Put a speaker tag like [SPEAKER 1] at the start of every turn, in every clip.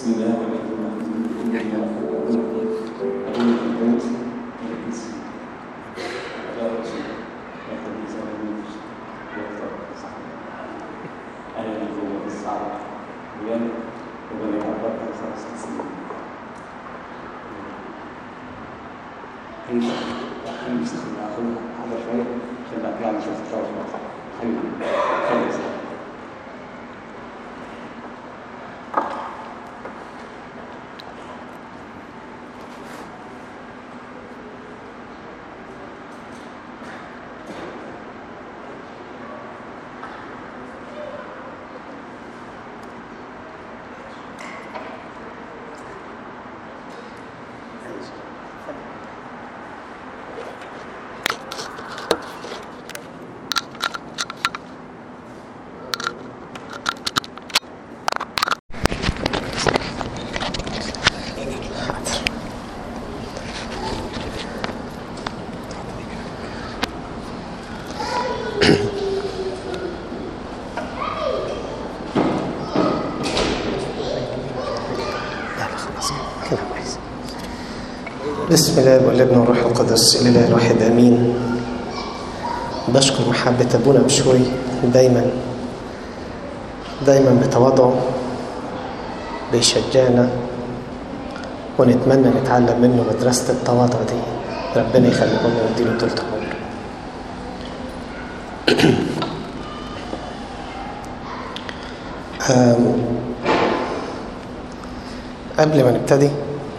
[SPEAKER 1] بسم الله والحمد لله أقول البيت الاسم لا أقصد لكن إذا لم يفتر أنا لكم الصعب وين وبني أربعة خمس سنين أنت أحيانا بستخدم أقول هذا شوي خلينا يعني شوف التوافق خلينا خلص
[SPEAKER 2] بسم الله والابن والروح القدس الاله الواحد امين بشكر محبة ابونا بشوي دايما دايما بتواضعه بيشجعنا ونتمنى نتعلم منه مدرسة التواضع دي ربنا يخليه لنا ويديله طول عمر آم، قبل ما نبتدي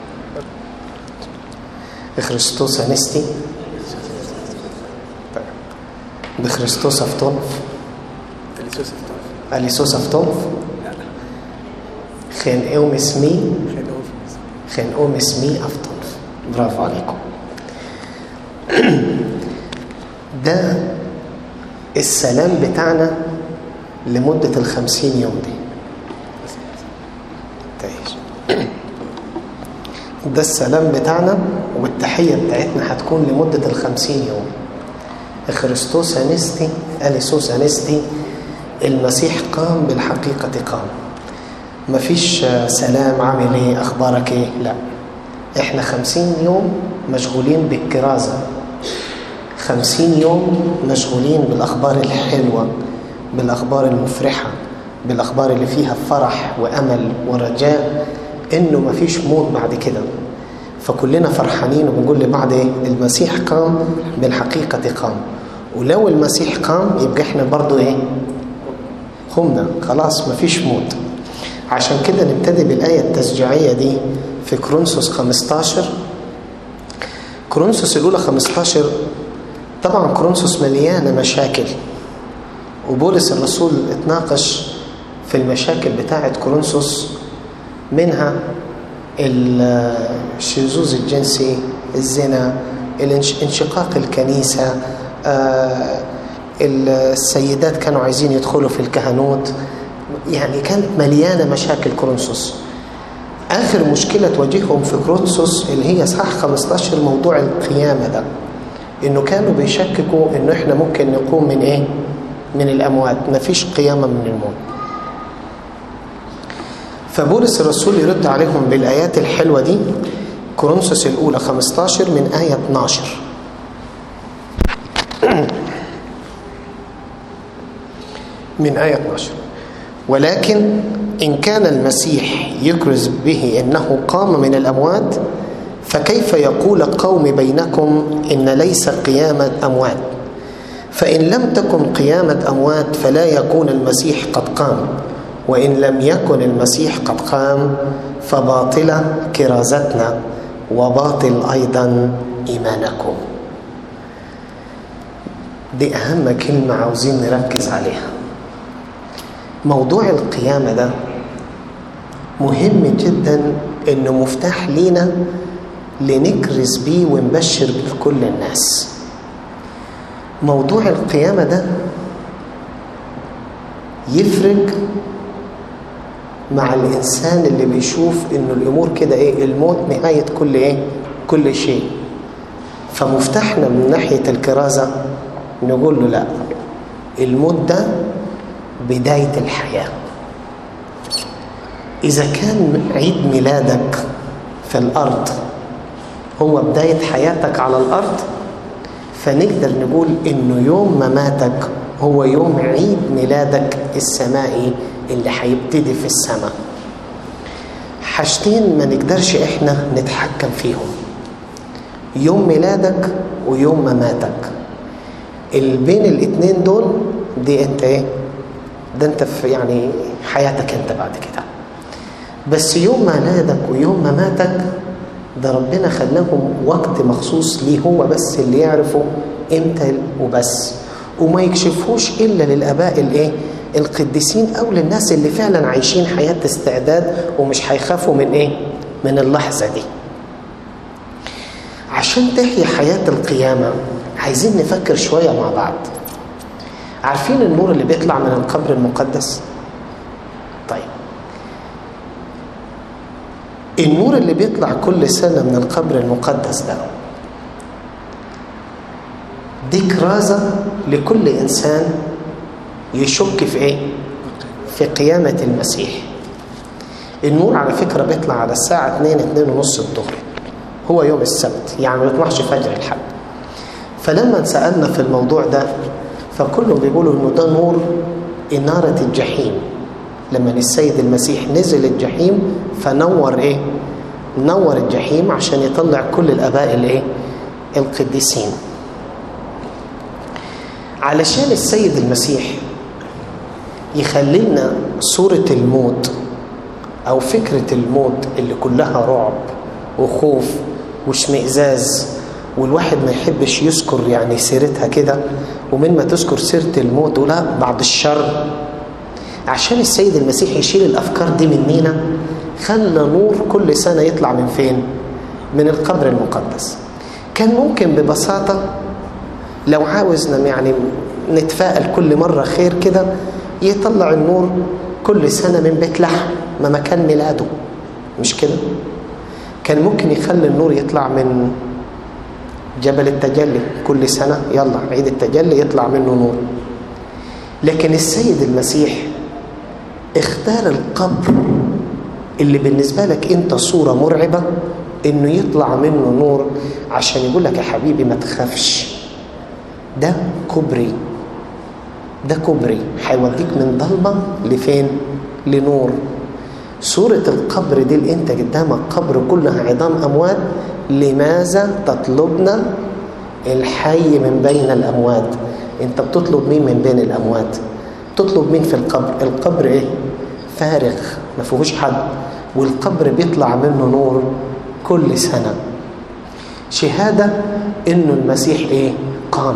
[SPEAKER 2] بخريستوس أنستي بخريستوس أفتونف أليسوس أفتونف خين أوم اسمي خين أوم اسمي أفتونف برافو عليكم ده السلام بتاعنا لمدة الخمسين يوم دي تعيش ده السلام بتاعنا والتحية بتاعتنا هتكون لمدة الخمسين يوم خريستوس أنستي أليسوس أنستي المسيح قام بالحقيقة قام مفيش سلام عامل ايه أخبارك ايه لا احنا خمسين يوم مشغولين بالكرازة خمسين يوم مشغولين بالأخبار الحلوة بالأخبار المفرحة بالأخبار اللي فيها فرح وأمل ورجاء إنه مفيش موت بعد كده فكلنا فرحانين وبنقول لبعض إيه المسيح قام بالحقيقة قام ولو المسيح قام يبقى احنا برضو ايه قمنا خلاص مفيش موت عشان كده نبتدي بالآية التشجيعية دي في كرونسوس 15 كرونسوس الأولى 15 طبعا كرونسوس مليانة مشاكل وبولس الرسول اتناقش في المشاكل بتاعة كورنثوس منها الشذوذ الجنسي الزنا انشقاق الكنيسة السيدات كانوا عايزين يدخلوا في الكهنوت يعني كانت مليانة مشاكل كورنثوس آخر مشكلة تواجههم في كورنثوس اللي هي صح 15 موضوع القيامة ده إنه كانوا بيشككوا إنه إحنا ممكن نقوم من إيه؟ من الأموات مفيش قيامة من الموت فبولس الرسول يرد عليهم بالآيات الحلوة دي كورنثوس الأولى 15 من آية 12 من آية 12 ولكن إن كان المسيح يكرز به أنه قام من الأموات فكيف يقول قوم بينكم إن ليس قيامة أموات فإن لم تكن قيامة أموات فلا يكون المسيح قد قام وإن لم يكن المسيح قد قام فباطلة كرازتنا وباطل أيضا إيمانكم دي أهم كلمة عاوزين نركز عليها موضوع القيامة ده مهم جدا إنه مفتاح لينا لنكرز بيه ونبشر بيه كل الناس موضوع القيامة ده يفرق مع الإنسان اللي بيشوف إنه الأمور كده إيه الموت نهاية كل إيه كل شيء فمفتاحنا من ناحية الكرازة نقول له لا الموت ده بداية الحياة إذا كان عيد ميلادك في الأرض هو بداية حياتك على الأرض فنقدر نقول إنه يوم مماتك هو يوم عيد ميلادك السمائي اللي هيبتدي في السماء حاجتين ما نقدرش احنا نتحكم فيهم يوم ميلادك ويوم مماتك بين الاتنين دول دي انت ايه ده انت في يعني حياتك انت بعد كده بس يوم ميلادك ويوم مماتك ده ربنا خلاهم وقت مخصوص ليه هو بس اللي يعرفه امتى وبس وما يكشفوش الا للاباء الايه القديسين او للناس اللي فعلا عايشين حياه استعداد ومش هيخافوا من ايه من اللحظه دي عشان تحيي حياه القيامه عايزين نفكر شويه مع بعض عارفين النور اللي بيطلع من القبر المقدس طيب النور اللي بيطلع كل سنه من القبر المقدس ده دي كرازه لكل انسان يشك في ايه في قيامة المسيح النور على فكرة بيطلع على الساعة 2 2 ونص الظهر هو يوم السبت يعني ما بيطلعش فجر الحد فلما سألنا في الموضوع ده فكلهم بيقولوا انه ده نور إنارة الجحيم لما السيد المسيح نزل الجحيم فنور ايه نور الجحيم عشان يطلع كل الاباء الايه القديسين علشان السيد المسيح يخلي لنا صورة الموت أو فكرة الموت اللي كلها رعب وخوف واشمئزاز والواحد ما يحبش يذكر يعني سيرتها كده ومن ما تذكر سيرة الموت ولا بعد الشر عشان السيد المسيح يشيل الأفكار دي مننا خلى نور كل سنة يطلع من فين؟ من القبر المقدس كان ممكن ببساطة لو عاوزنا يعني نتفائل كل مرة خير كده يطلع النور كل سنة من بيت لحم ما مكان ميلاده مش كده كان ممكن يخلي النور يطلع من جبل التجلي كل سنة يلا عيد التجلي يطلع منه نور لكن السيد المسيح اختار القبر اللي بالنسبة لك انت صورة مرعبة انه يطلع منه نور عشان يقول لك يا حبيبي ما تخافش ده كوبري ده كوبري هيوديك من ضلمة لفين لنور صورة القبر دي اللي انت قدامك قبر كلها عظام اموات لماذا تطلبنا الحي من بين الاموات انت بتطلب مين من بين الاموات تطلب مين في القبر القبر ايه فارغ ما فيهوش حد والقبر بيطلع منه نور كل سنة شهادة انه المسيح ايه قام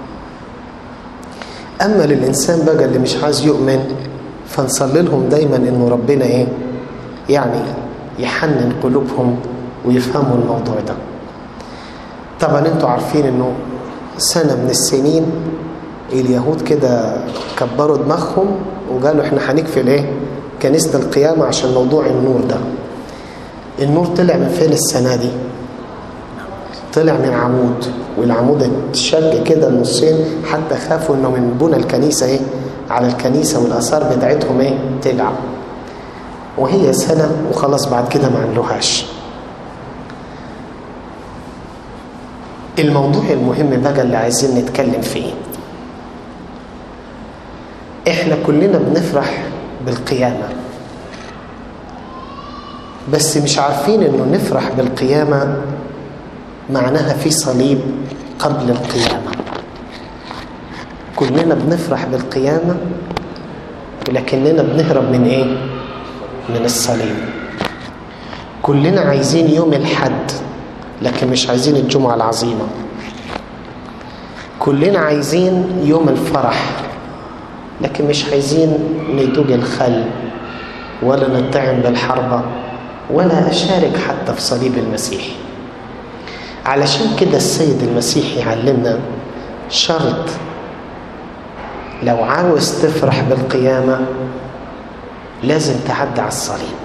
[SPEAKER 2] اما للانسان بقى اللي مش عايز يؤمن فنصلي لهم دايما انه ربنا ايه يعني يحنن قلوبهم ويفهموا الموضوع ده طبعا انتوا عارفين انه سنة من السنين اليهود كده كبروا دماغهم وقالوا احنا هنقفل ايه كنيسة القيامة عشان موضوع النور ده النور طلع من فين السنة دي طلع من عمود والعمود اتشق كده النصين حتى خافوا انه من بنى الكنيسة ايه على الكنيسة والآثار بتاعتهم ايه تقع وهي سنة وخلاص بعد كده ما عملوهاش الموضوع المهم بقى اللي عايزين نتكلم فيه احنا كلنا بنفرح بالقيامة بس مش عارفين انه نفرح بالقيامة معناها في صليب قبل القيامة كلنا بنفرح بالقيامة ولكننا بنهرب من ايه من الصليب كلنا عايزين يوم الحد لكن مش عايزين الجمعة العظيمة كلنا عايزين يوم الفرح لكن مش عايزين ندوق الخل ولا نطعم بالحربة ولا أشارك حتى في صليب المسيح علشان كده السيد المسيح يعلمنا شرط لو عاوز تفرح بالقيامة لازم تعدي على الصليب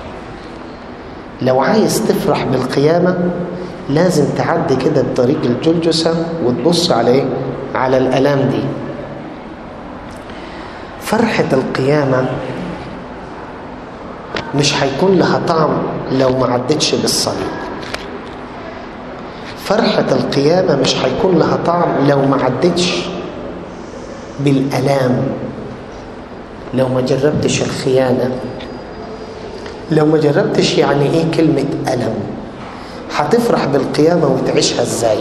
[SPEAKER 2] لو عايز تفرح بالقيامة لازم تعدي كده بطريق الجلجسة وتبص على ايه؟ على الآلام دي فرحة القيامة مش هيكون لها طعم لو ما عدتش بالصليب فرحة القيامة مش هيكون لها طعم لو ما عدتش بالألام لو ما جربتش الخيانة لو ما جربتش يعني ايه كلمة ألم هتفرح بالقيامة وتعيشها ازاي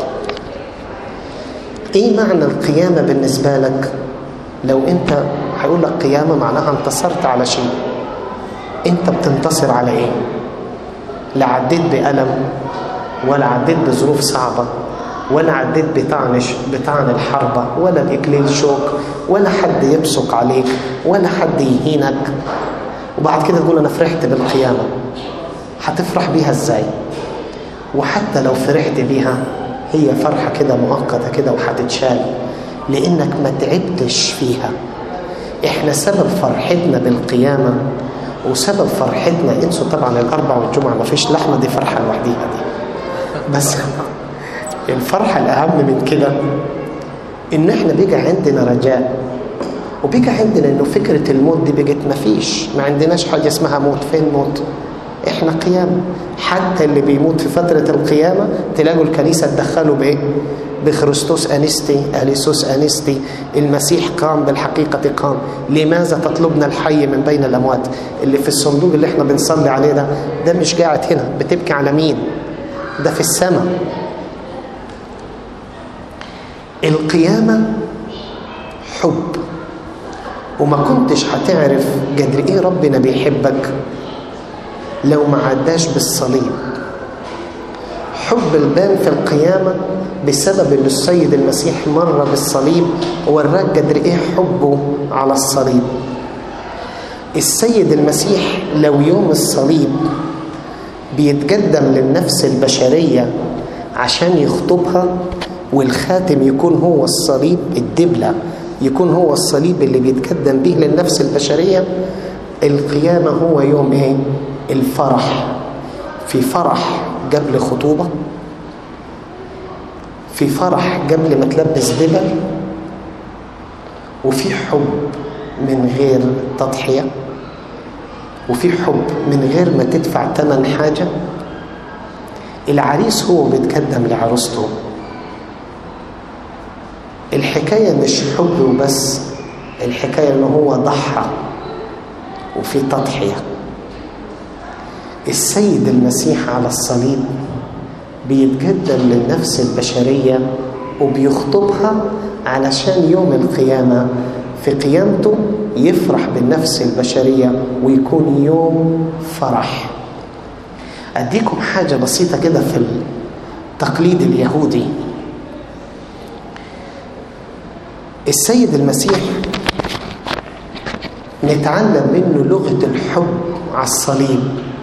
[SPEAKER 2] ايه معنى القيامة بالنسبة لك لو انت هيقول لك قيامة معناها انتصرت على شيء انت بتنتصر على ايه لا عديت بألم ولا عديت بظروف صعبة ولا عديت بطعن بطعن الحربة ولا بإكليل شوك ولا حد يبصق عليك ولا حد يهينك وبعد كده تقول أنا فرحت بالقيامة هتفرح بيها إزاي وحتى لو فرحت بيها هي فرحة كده مؤقتة كده وهتتشال لأنك ما تعبتش فيها إحنا سبب فرحتنا بالقيامة وسبب فرحتنا انسوا طبعا الأربع والجمعة ما فيش لحمة دي فرحة لوحديها دي بس الفرحة الأهم من كده إن إحنا بيجي عندنا رجاء وبيجي عندنا إنه فكرة الموت دي بقت مفيش ما عندناش حاجة اسمها موت فين موت إحنا قيامة حتى اللي بيموت في فترة القيامة تلاقوا الكنيسة تدخلوا بإيه بخريستوس أنستي أليسوس أنستي المسيح قام بالحقيقة قام لماذا تطلبنا الحي من بين الأموات اللي في الصندوق اللي احنا بنصلي عليه ده ده مش قاعد هنا بتبكي على مين ده في السماء القيامة حب وما كنتش هتعرف قدر ايه ربنا بيحبك لو ما عداش بالصليب حب البان في القيامة بسبب ان السيد المسيح مر بالصليب ووراك قدر ايه حبه على الصليب السيد المسيح لو يوم الصليب بيتقدم للنفس البشرية عشان يخطبها والخاتم يكون هو الصليب الدبلة يكون هو الصليب اللي بيتقدم به للنفس البشرية القيامة هو يوم ايه الفرح في فرح قبل خطوبة في فرح قبل ما تلبس دبل وفي حب من غير تضحية وفي حب من غير ما تدفع ثمن حاجة العريس هو بيتقدم لعروسته الحكاية مش حب وبس الحكاية ان هو ضحى وفي تضحية السيد المسيح على الصليب بيتقدم للنفس البشرية وبيخطبها علشان يوم القيامة في قيامته يفرح بالنفس البشرية ويكون يوم فرح أديكم حاجة بسيطة كده في التقليد اليهودي السيد المسيح نتعلم منه لغة الحب على الصليب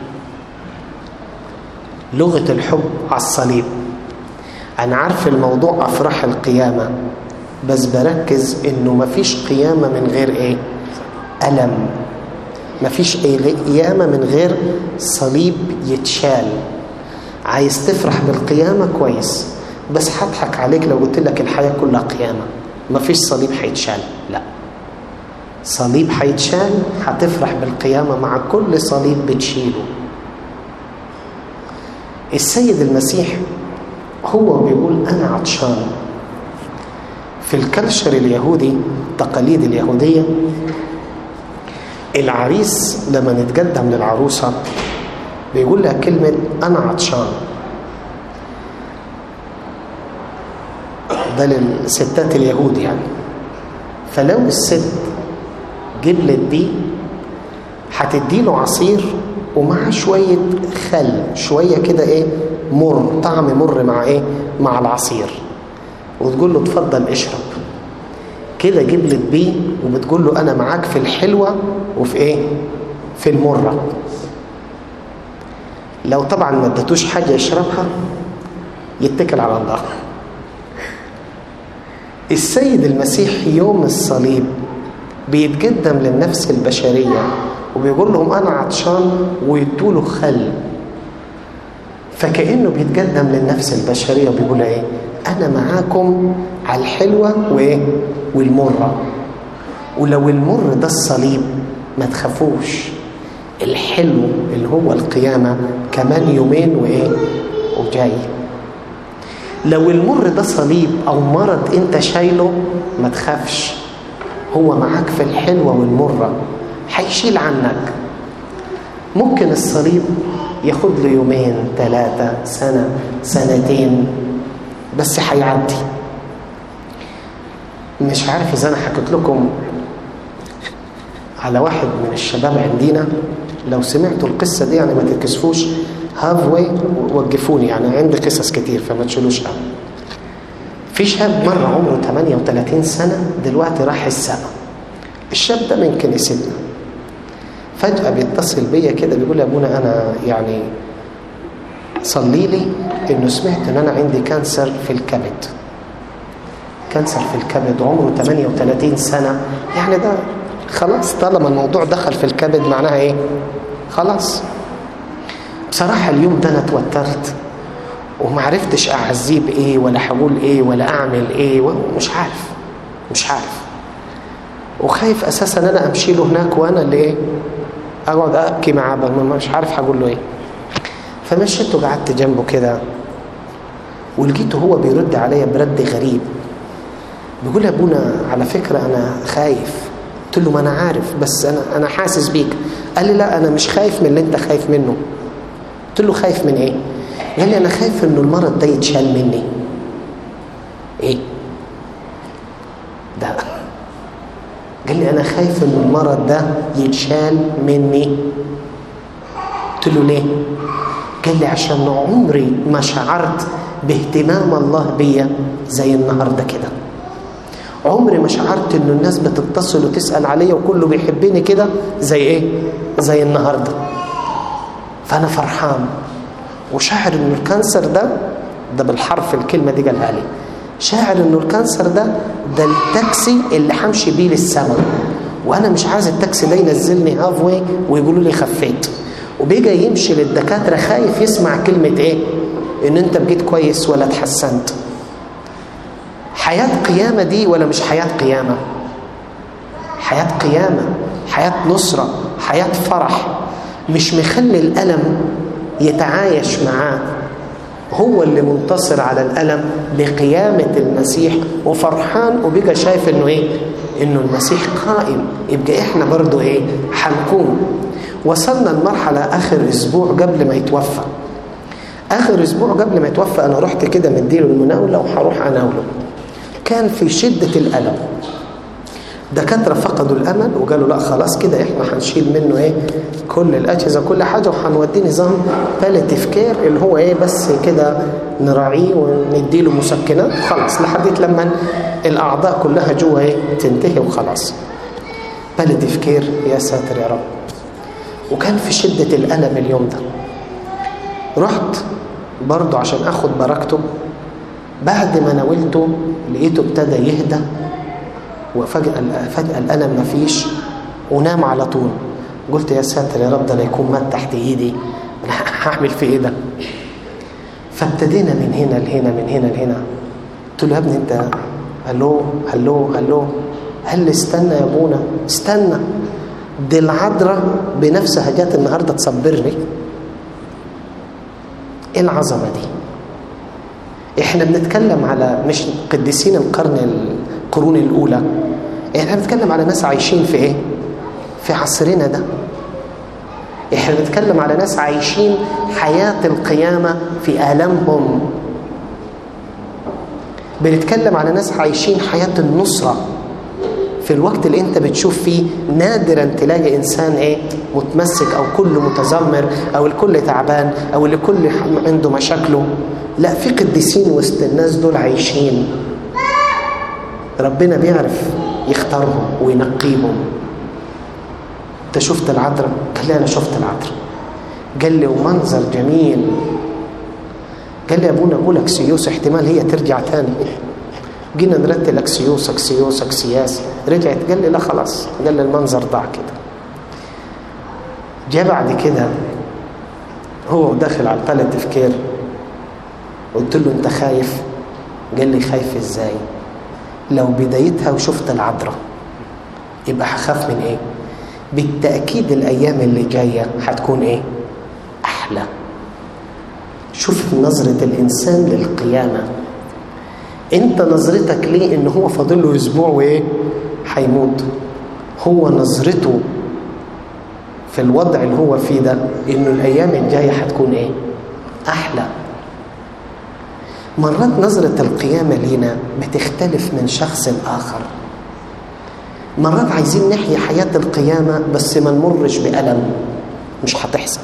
[SPEAKER 2] لغة الحب على الصليب أنا عارف الموضوع أفراح القيامة بس بركز إنه مفيش قيامة من غير إيه؟ ألم مفيش قيامة من غير صليب يتشال عايز تفرح بالقيامة كويس بس هضحك عليك لو قلت لك الحياة كلها قيامة مفيش صليب هيتشال لا صليب هيتشال هتفرح بالقيامة مع كل صليب بتشيله السيد المسيح هو بيقول أنا عطشان في الكلشر اليهودي التقاليد اليهودية العريس لما نتقدم للعروسة بيقول لها كلمة أنا عطشان ده للستات اليهود يعني فلو الست جبلت بيه هتديله عصير ومع شوية خل شوية كده ايه مر طعم مر مع ايه مع العصير وتقول له اتفضل اشرب كده جبلت بيه وبتقول له انا معاك في الحلوة وفي ايه في المرة لو طبعا ما ادتوش حاجة يشربها يتكل على الله السيد المسيح يوم الصليب بيتقدم للنفس البشرية وبيقول لهم أنا عطشان ويدوله خل فكأنه بيتقدم للنفس البشرية وبيقول إيه أنا معاكم على الحلوة وإيه والمرة ولو المر ده الصليب ما تخافوش الحلو اللي هو القيامة كمان يومين وإيه وجاي لو المر ده صليب أو مرض أنت شايله ما تخافش هو معاك في الحلوة والمرة هيشيل عنك ممكن الصليب ياخد له يومين ثلاثة سنة سنتين بس هيعدي مش عارف إذا أنا حكيت لكم على واحد من الشباب عندنا لو سمعتوا القصة دي يعني ما تتكسفوش هاف واي وقفوني يعني عندي قصص كتير فما تشيلوش هم في شاب مرة عمره 38 سنة دلوقتي راح السما الشاب ده من كنيستنا فجأة بيتصل بيا كده بيقول يا ابونا أنا يعني صلي لي إنه سمعت إن أنا عندي كانسر في الكبد كانسر في الكبد عمره 38 سنة يعني ده خلاص طالما الموضوع دخل في الكبد معناها ايه خلاص بصراحة اليوم ده انا اتوترت وما عرفتش اعزيه بايه ولا هقول ايه ولا اعمل ايه ومش عارف مش عارف وخايف اساسا ان انا امشي له هناك وانا اللي ايه اقعد ابكي معاه مش عارف هقول له ايه فمشيت وقعدت جنبه كده ولقيته هو بيرد عليا برد غريب بيقول يا ابونا على فكره انا خايف قلت له ما انا عارف بس انا انا حاسس بيك قال لي لا انا مش خايف من اللي انت خايف منه قلت له خايف من ايه قال لي انا خايف انه المرض ده يتشال مني ايه ده قال لي انا خايف انه المرض ده يتشال مني قلت له ليه قال لي عشان عمري ما شعرت باهتمام الله بيا زي النهارده كده عمري ما شعرت انه الناس بتتصل وتسال عليا وكله بيحبني كده زي ايه زي النهارده فانا فرحان وشاعر انه الكانسر ده ده بالحرف الكلمه دي قالها لي شاعر انه الكانسر ده ده التاكسي اللي همشي بيه للسما وانا مش عايز التاكسي ده ينزلني هاف واي ويقولوا لي خفيت وبيجي يمشي للدكاتره خايف يسمع كلمه ايه ان انت بقيت كويس ولا اتحسنت حياة قيامة دي ولا مش حياة قيامة حياة قيامة حياة نصرة حياة فرح مش مخلي الألم يتعايش معاه هو اللي منتصر على الألم بقيامة المسيح وفرحان وبقى شايف انه ايه انه المسيح قائم يبقى احنا برضو ايه هنكون وصلنا لمرحلة اخر اسبوع قبل ما يتوفى اخر اسبوع قبل ما يتوفى انا رحت كده مديله المناولة وهروح اناوله كان في شدة الألم دكاترة فقدوا الأمل وقالوا لا خلاص كده احنا هنشيل منه ايه كل الأجهزة كل حاجة وهنوديه نظام باليتيف كير اللي هو ايه بس كده نراعيه ونديله مسكنات وخلاص لحد لما الأعضاء كلها جوه ايه تنتهي وخلاص باليتيف كير يا ساتر يا رب وكان في شدة الألم اليوم ده رحت برضه عشان اخد بركته بعد ما ناولته لقيته ابتدى يهدى وفجأة فجأة الألم مفيش ونام على طول قلت يا ساتر يا رب ده لا يكون مات تحت ايدي هعمل في ايه ده فابتدينا من هنا لهنا من هنا لهنا قلت له يا ابني انت هلو هلو هلو قال لي استنى يا ابونا استنى دي العذراء بنفسها جت النهارده تصبرني ايه العظمه دي احنا بنتكلم على مش قديسين القرن القرون الاولى احنا بنتكلم على ناس عايشين في ايه في عصرنا ده احنا بنتكلم على ناس عايشين حياة القيامة في آلامهم بنتكلم على ناس عايشين حياة النصرة في الوقت اللي انت بتشوف فيه نادرا تلاقي انسان ايه متمسك او كله متذمر او الكل تعبان او اللي كل عنده مشاكله لا في قديسين وسط الناس دول عايشين ربنا بيعرف يختارهم وينقيهم انت شفت العذراء قال لي انا شفت العذراء قال لي ومنظر جميل قال لي يا ابونا اقول اكسيوس احتمال هي ترجع تاني جينا نرتل اكسيوس اكسيوس اكسياس رجعت قال لي لا خلاص قال لي المنظر ضاع كده جاء بعد كده هو داخل على الباليتيف كير قلت له انت خايف قال لي خايف ازاي لو بدايتها وشفت العذراء يبقى هخاف من ايه بالتأكيد الأيام اللي جاية هتكون إيه؟ أحلى شوف نظرة الإنسان للقيامة أنت نظرتك ليه إن هو فاضل له أسبوع وإيه؟ هيموت هو نظرته في الوضع اللي هو فيه ده إنه الأيام الجاية هتكون إيه؟ أحلى مرات نظرة القيامة لينا بتختلف من شخص لآخر مرات عايزين نحيي حياة القيامة بس ما نمرش بألم مش هتحصل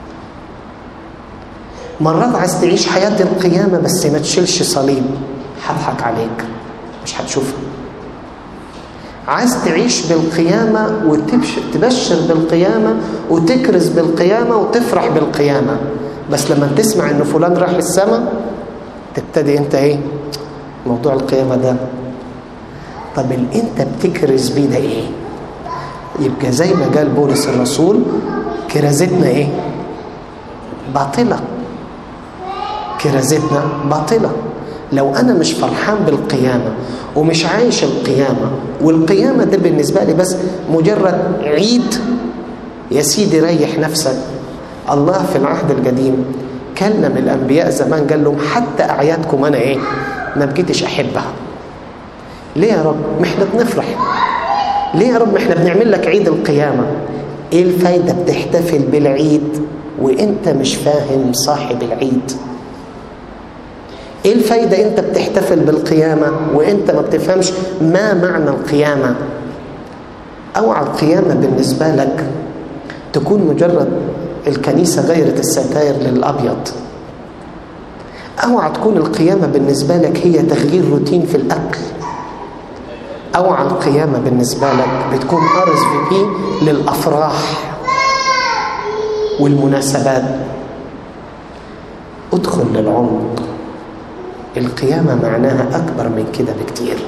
[SPEAKER 2] مرات عايز تعيش حياة القيامة بس ما تشيلش صليب هضحك عليك مش هتشوفها عايز تعيش بالقيامة وتبشر بالقيامة وتكرز بالقيامة وتفرح بالقيامة بس لما تسمع ان فلان راح السماء تبتدي انت ايه موضوع القيامة ده طب اللي انت بتكرز بيه ده ايه يبقى زي ما قال بولس الرسول كرازتنا ايه باطلة كرازتنا باطلة لو انا مش فرحان بالقيامة ومش عايش القيامة والقيامة ده بالنسبة لي بس مجرد عيد يا سيدي ريح نفسك الله في العهد القديم كلم الانبياء زمان قال لهم حتى اعيادكم انا ايه ما بقيتش احبها ليه يا رب ما احنا بنفرح ليه يا رب ما احنا بنعمل لك عيد القيامه ايه الفايده بتحتفل بالعيد وانت مش فاهم صاحب العيد ايه الفايده انت بتحتفل بالقيامه وانت ما بتفهمش ما معنى القيامه اوعى القيامه بالنسبه لك تكون مجرد الكنيسة غيرت الستاير للأبيض أوعى تكون القيامة بالنسبة لك هي تغيير روتين في الأكل أوعى القيامة بالنسبة لك بتكون ار اس في بي للأفراح والمناسبات ادخل للعمق القيامة معناها أكبر من كده بكتير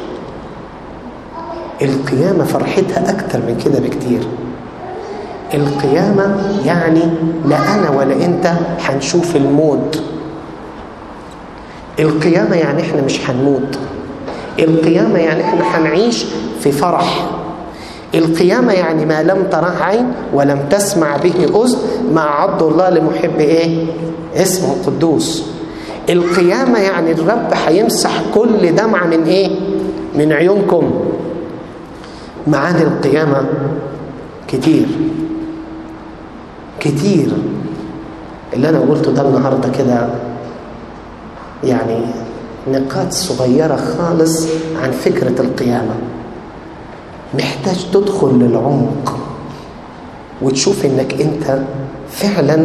[SPEAKER 2] القيامة فرحتها أكتر من كده بكتير القيامة يعني لا أنا ولا أنت هنشوف الموت القيامة يعني إحنا مش هنموت القيامة يعني إحنا هنعيش في فرح القيامة يعني ما لم تره عين ولم تسمع به أذن ما عض الله لمحب إيه اسمه القدوس القيامة يعني الرب هيمسح كل دمعة من إيه من عيونكم معاني القيامة كتير كتير اللي أنا قلته ده النهاردة كده يعني نقاط صغيرة خالص عن فكرة القيامة محتاج تدخل للعمق وتشوف انك انت فعلا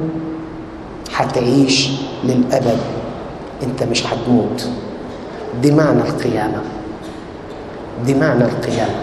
[SPEAKER 2] هتعيش للأبد انت مش هتموت دي معنى القيامة دي معنى القيامة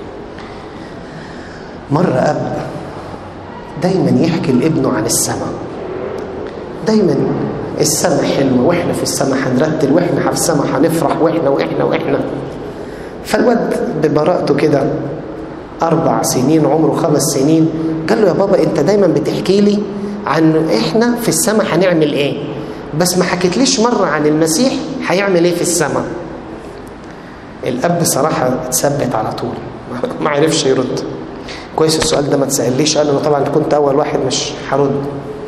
[SPEAKER 2] مرة أب دايما يحكي لابنه عن السماء دايما السماء حلوة واحنا في السماء هنرتل واحنا في السماء هنفرح واحنا واحنا واحنا فالواد ببراءته كده أربع سنين عمره خمس سنين قال له يا بابا أنت دايما بتحكي لي عن إحنا في السماء هنعمل إيه بس ما حكيتليش مرة عن المسيح هيعمل إيه في السماء الأب صراحة اتثبت على طول ما عرفش يرد كويس السؤال ده ما تسأليش قال له طبعا كنت أول واحد مش هرد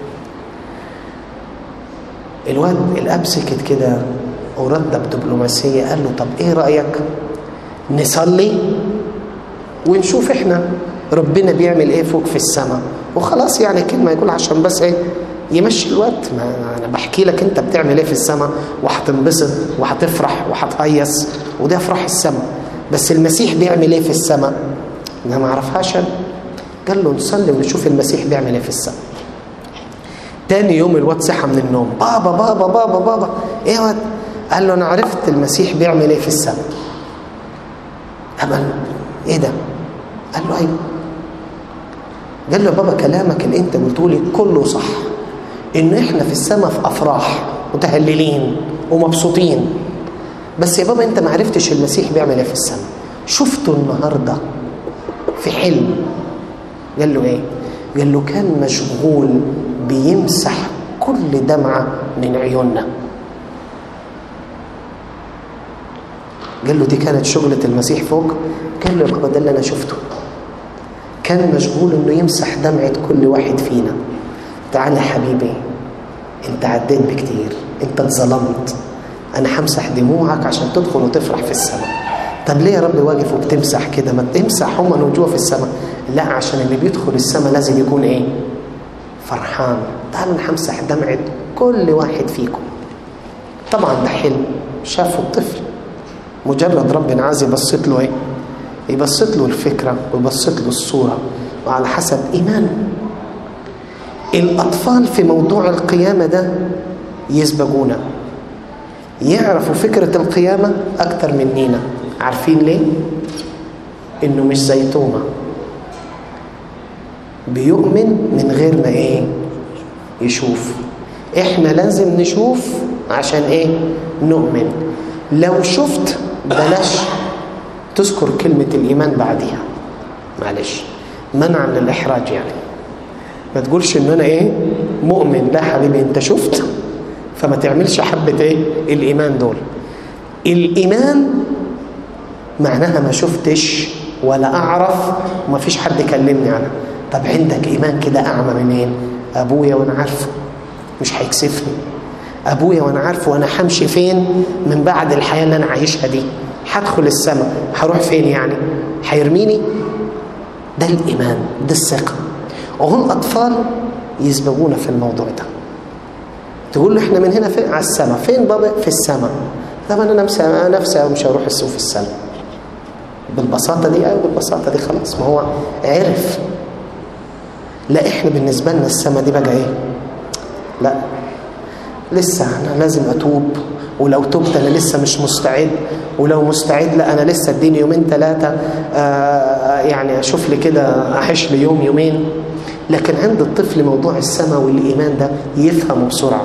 [SPEAKER 2] الواد الأب سكت كده ورد بدبلوماسية قال له طب إيه رأيك نصلي ونشوف إحنا ربنا بيعمل إيه فوق في السماء وخلاص يعني كلمة يقول عشان بس إيه يمشي الوقت ما أنا بحكي لك أنت بتعمل إيه في السماء وهتنبسط وهتفرح وهتهيص وده أفراح السماء بس المسيح بيعمل إيه في السماء أنا ما أعرفهاش أنا قال له نصلي ونشوف المسيح بيعمل إيه في السماء تاني يوم الواد صحى من النوم بابا بابا بابا بابا ايه يا واد قال له انا عرفت المسيح بيعمل ايه في السماء قال ايه ده قال له ايوه قال له بابا كلامك اللي انت قلته لي كله صح ان احنا في السماء في افراح متهللين ومبسوطين بس يا بابا انت ما عرفتش المسيح بيعمل ايه في السماء شفته النهارده في حلم قال له ايه قال له كان مشغول بيمسح كل دمعة من عيوننا قال له دي كانت شغلة المسيح فوق قال له يا بابا ده اللي أنا شفته كان مشغول انه يمسح دمعة كل واحد فينا تعال يا حبيبي انت عديت بكتير انت اتظلمت انا همسح دموعك عشان تدخل وتفرح في السماء طب ليه يا رب واقف وبتمسح كده ما تمسح هم وجوه في السماء لا عشان اللي بيدخل السماء لازم يكون ايه فرحان تعالوا انا همسح دمعة كل واحد فيكم طبعا ده حلم شافه الطفل مجرد ربنا عايز يبسط له ايه يبسط له الفكرة ويبسط له الصورة وعلى حسب إيمانه الأطفال في موضوع القيامة ده يسبقونا يعرفوا فكرة القيامة أكتر مننا عارفين ليه؟ إنه مش زي توما بيؤمن من غير ما إيه؟ يشوف إحنا لازم نشوف عشان إيه؟ نؤمن لو شفت بلاش تذكر كلمة الإيمان بعدها معلش منعا للإحراج يعني ما تقولش إن أنا إيه مؤمن لا حبيبي أنت شفت فما تعملش حبة إيه الإيمان دول الإيمان معناها ما شفتش ولا أعرف وما فيش حد كلمني عنها طب عندك إيمان كده أعمى منين أبويا وأنا عارفه مش هيكسفني أبويا وأنا عارفه وأنا همشي فين من بعد الحياة اللي أنا عايشها دي هدخل السماء هروح فين يعني هيرميني ده الإيمان ده الثقة وهم أطفال يسبقونا في الموضوع ده تقول له احنا من هنا فين على السماء فين بابا في السماء طب انا نفسي انا نفسي مش هروح السوق في السماء بالبساطة دي ايوه بالبساطة دي خلاص ما هو عرف لا احنا بالنسبة لنا السماء دي بقى ايه لا لسه انا لازم اتوب ولو تبت انا لسه مش مستعد ولو مستعد لا انا لسه اديني يومين ثلاثه يعني اشوف لي كده احش لي يوم يومين لكن عند الطفل موضوع السماء والايمان ده يفهمه بسرعه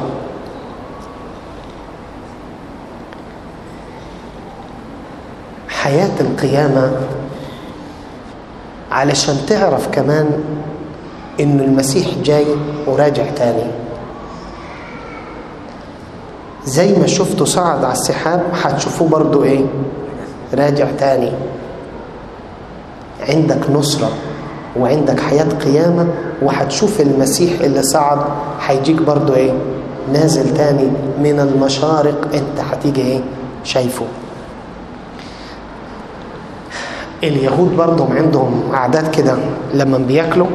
[SPEAKER 2] حياه القيامه علشان تعرف كمان ان المسيح جاي وراجع تاني زي ما شفته صعد على السحاب هتشوفوه برضو ايه راجع تاني عندك نصرة وعندك حياة قيامة وهتشوف المسيح اللي صعد هيجيك برضو ايه نازل تاني من المشارق انت هتيجي ايه شايفه اليهود برضهم عندهم عادات كده لما بياكلوا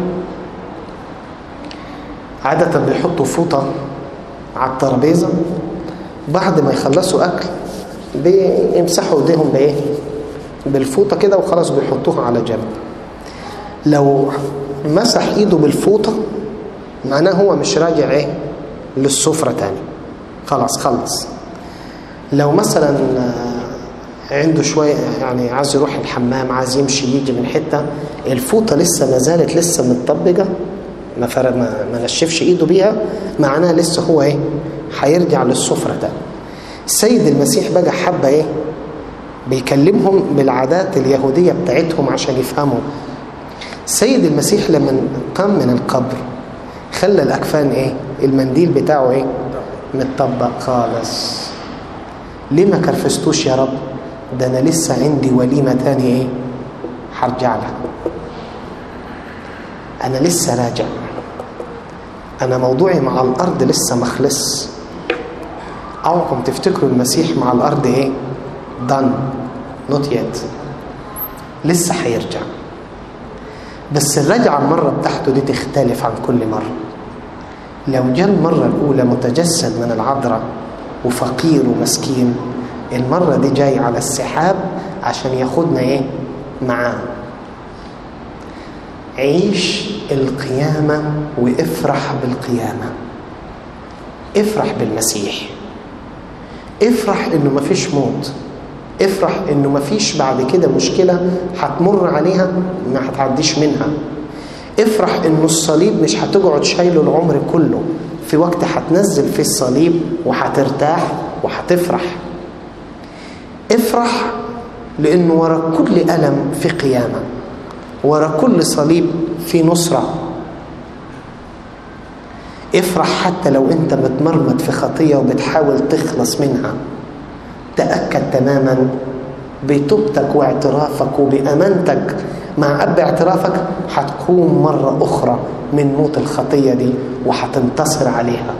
[SPEAKER 2] عادة بيحطوا فوطة على الترابيزة بعد ما يخلصوا أكل بيمسحوا ايديهم بإيه؟ بالفوطة كده وخلاص بيحطوها على جنب لو مسح ايده بالفوطة معناه هو مش راجع ايه للسفرة تاني خلاص خلص لو مثلا عنده شوية يعني عايز يروح الحمام عايز يمشي يجي من حتة الفوطة لسه ما زالت لسه متطبقة ما فرق ما, ما نشفش ايده بيها معناها لسه هو ايه هيرجع للسفرة ده السيد المسيح بقى حبة ايه بيكلمهم بالعادات اليهودية بتاعتهم عشان يفهموا السيد المسيح لما قام من القبر خلى الأكفان ايه المنديل بتاعه ايه متطبق خالص ليه ما كرفستوش يا رب ده انا لسه عندي وليمة تاني ايه هرجع لها انا لسه راجع انا موضوعي مع الارض لسه مخلص اوعكم تفتكروا المسيح مع الارض ايه done not yet لسه هيرجع بس الرجعة المرة بتاعته دي تختلف عن كل مرة لو جاء المرة الأولى متجسد من العذراء وفقير ومسكين المرة دي جاي على السحاب عشان ياخدنا ايه معاه عيش القيامة وافرح بالقيامة افرح بالمسيح افرح انه مفيش موت افرح انه مفيش بعد كده مشكلة هتمر عليها ما هتعديش منها افرح انه الصليب مش هتقعد شايله العمر كله في وقت هتنزل فيه الصليب وهترتاح وهتفرح افرح لانه ورا كل ألم في قيامة ورا كل صليب في نصرة افرح حتى لو انت متمرمط في خطية وبتحاول تخلص منها تأكد تماما بتوبتك واعترافك وبأمانتك مع اب اعترافك هتقوم مره اخرى من موت الخطيه دي وهتنتصر عليها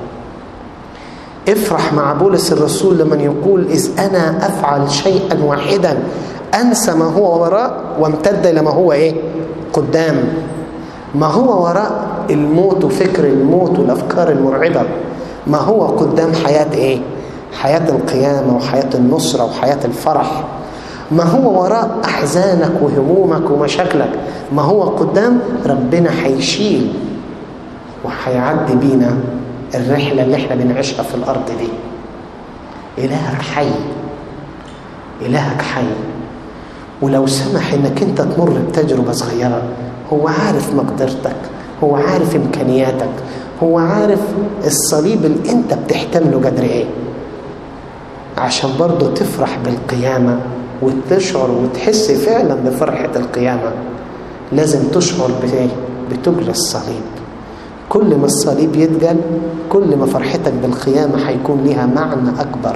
[SPEAKER 2] افرح مع بولس الرسول لمن يقول اذ انا افعل شيئا واحدا انسى ما هو وراء وامتد الى ما هو ايه قدام ما هو وراء الموت وفكر الموت والافكار المرعبه ما هو قدام حياه ايه حياه القيامه وحياه النصره وحياه الفرح ما هو وراء احزانك وهمومك ومشاكلك ما هو قدام ربنا هيشيل وهيعدي بينا الرحله اللي احنا بنعيشها في الارض دي الهك حي الهك حي ولو سمح انك انت تمر بتجربه صغيره هو عارف مقدرتك هو عارف امكانياتك هو عارف الصليب اللي انت بتحتمله قدر ايه عشان برضه تفرح بالقيامه وتشعر وتحس فعلا بفرحه القيامه لازم تشعر بايه بتجري الصليب كل ما الصليب يتقل كل ما فرحتك بالقيامه هيكون ليها معنى اكبر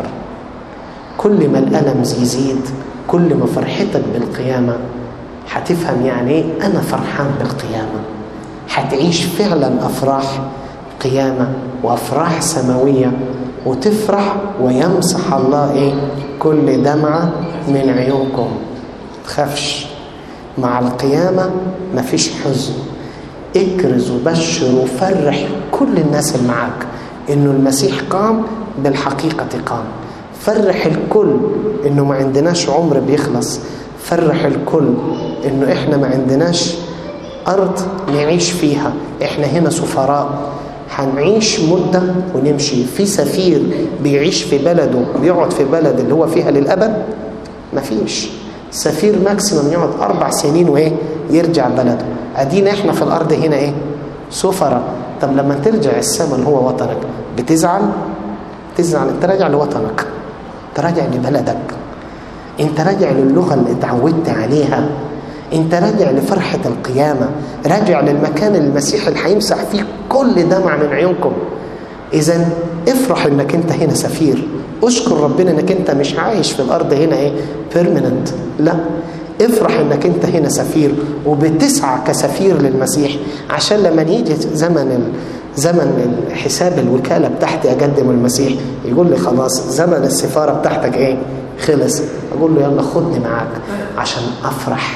[SPEAKER 2] كل ما الالم يزيد كل ما فرحتك بالقيامه هتفهم يعني ايه انا فرحان بالقيامه هتعيش فعلا افراح قيامه وافراح سماويه وتفرح ويمسح الله ايه كل دمعه من عيونكم تخافش مع القيامه مفيش حزن اكرز وبشر وفرح كل الناس اللي معاك انه المسيح قام بالحقيقه قام فرح الكل انه ما عندناش عمر بيخلص فرح الكل انه احنا ما عندناش ارض نعيش فيها احنا هنا سفراء هنعيش مدة ونمشي في سفير بيعيش في بلده بيقعد في بلد اللي هو فيها للأبد مفيش سفير ماكسيمم يقعد أربع سنين وإيه يرجع بلده أدينا إحنا في الأرض هنا إيه سفراء طب لما ترجع السماء اللي هو وطنك بتزعل تزعل انت راجع لوطنك انت راجع لبلدك انت راجع للغة اللي اتعودت عليها انت راجع لفرحة القيامة راجع للمكان اللي المسيح اللي هيمسح فيه كل دمع من عيونكم اذا افرح انك انت هنا سفير اشكر ربنا انك انت مش عايش في الارض هنا ايه بيرمننت لا افرح انك انت هنا سفير وبتسعى كسفير للمسيح عشان لما يجي زمن ال... زمن حساب الوكاله بتاعتي اقدم المسيح يقول لي خلاص زمن السفاره بتاعتك ايه خلص اقول له يلا خدني معاك عشان افرح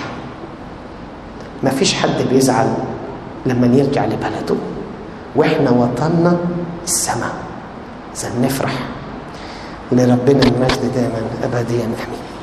[SPEAKER 2] ما فيش حد بيزعل لما يرجع لبلده واحنا وطننا السماء اذا نفرح لربنا المجد دائما ابديا امين